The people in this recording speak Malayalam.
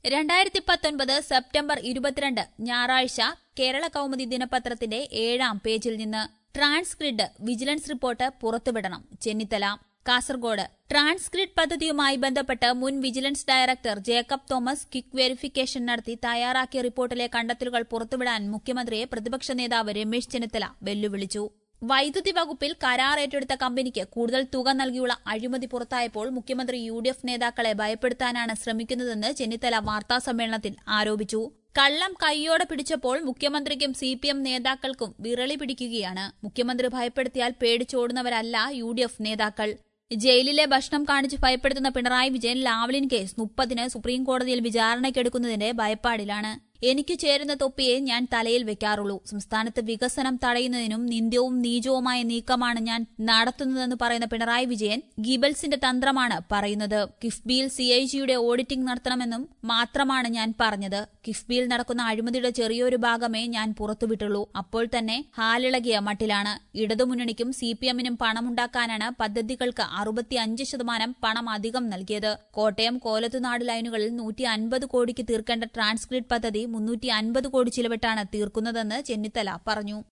രണ്ടായിരത്തി പത്തൊൻപത് സെപ്റ്റംബർ ഇരുപത്തിരണ്ട് ഞായറാഴ്ച കേരള കൗമുദി ദിനപത്രത്തിന്റെ ഏഴാം പേജിൽ നിന്ന് ട്രാൻസ്ഗ്രിഡ് വിജിലൻസ് റിപ്പോർട്ട് പുറത്തുവിടണം ചെന്നിത്തല കാസർഗോഡ് ട്രാൻസ്ഗ്രിഡ് പദ്ധതിയുമായി ബന്ധപ്പെട്ട് മുൻ vigilance director Jacob Thomas quick verification നടത്തി തയ്യാറാക്കിയ റിപ്പോർട്ടിലെ കണ്ടെത്തലുകൾ പുറത്തുവിടാൻ മുഖ്യമന്ത്രിയെ പ്രതിപക്ഷ നേതാവ് രമേശ് ചെന്നിത്തല വെല്ലുവിളിച്ചു വൈദ്യുതി വകുപ്പിൽ കരാർ ഏറ്റെടുത്ത കമ്പനിക്ക് കൂടുതൽ തുക നൽകിയുള്ള അഴിമതി പുറത്തായപ്പോൾ മുഖ്യമന്ത്രി യു ഡി എഫ് നേതാക്കളെ ഭയപ്പെടുത്താനാണ് ശ്രമിക്കുന്നതെന്ന് ചെന്നിത്തല വാർത്താസമ്മേളനത്തിൽ ആരോപിച്ചു കള്ളം കൈയോടെ പിടിച്ചപ്പോൾ മുഖ്യമന്ത്രിക്കും സി പി എം നേതാക്കൾക്കും വിരളി പിടിക്കുകയാണ് മുഖ്യമന്ത്രി ഭയപ്പെടുത്തിയാൽ പേടിച്ചോടുന്നവരല്ല യു ഡി എഫ് നേതാക്കൾ ജയിലിലെ ഭക്ഷണം കാണിച്ച് ഭയപ്പെടുത്തുന്ന പിണറായി വിജയൻ ലാവ്ലിൻ കേസ് മുപ്പതിന് സുപ്രീം കോടതിയിൽ വിചാരണയ്ക്കെടുക്കുന്നതിന്റെ ഭയപ്പാടിലാണ് എനിക്ക് ചേരുന്ന തൊപ്പിയെ ഞാൻ തലയിൽ വെക്കാറുള്ളൂ സംസ്ഥാനത്ത് വികസനം തടയുന്നതിനും നിന്ദ്യവും നീചവുമായ നീക്കമാണ് ഞാൻ നടത്തുന്നതെന്ന് പറയുന്ന പിണറായി വിജയൻ ഗീബൽസിന്റെ തന്ത്രമാണ് പറയുന്നത് കിഫ്ബിയിൽ സിഐജിയുടെ ഓഡിറ്റിംഗ് നടത്തണമെന്നും മാത്രമാണ് ഞാൻ പറഞ്ഞത് കിഫ്ബിയിൽ നടക്കുന്ന അഴിമതിയുടെ ചെറിയൊരു ഭാഗമേ ഞാൻ പുറത്തുവിട്ടുള്ളൂ അപ്പോൾ തന്നെ ഹാലിളകിയ മട്ടിലാണ് ഇടതുമുന്നണിക്കും സി പി എമ്മിനും പണമുണ്ടാക്കാനാണ് പദ്ധതികൾക്ക് അറുപത്തിയഞ്ച് ശതമാനം പണം അധികം നൽകിയത് കോട്ടയം കോലത്തുനാട് ലൈനുകളിൽ നൂറ്റി അൻപത് കോടിക്ക് തീർക്കേണ്ട ട്രാൻസ്ഗ്രിഡ് പദ്ധതി മുന്നൂറ്റി അൻപത് കോടി ചിലവിട്ടാണ് തീർക്കുന്നതെന്ന് ചെന്നിത്തല പറഞ്ഞു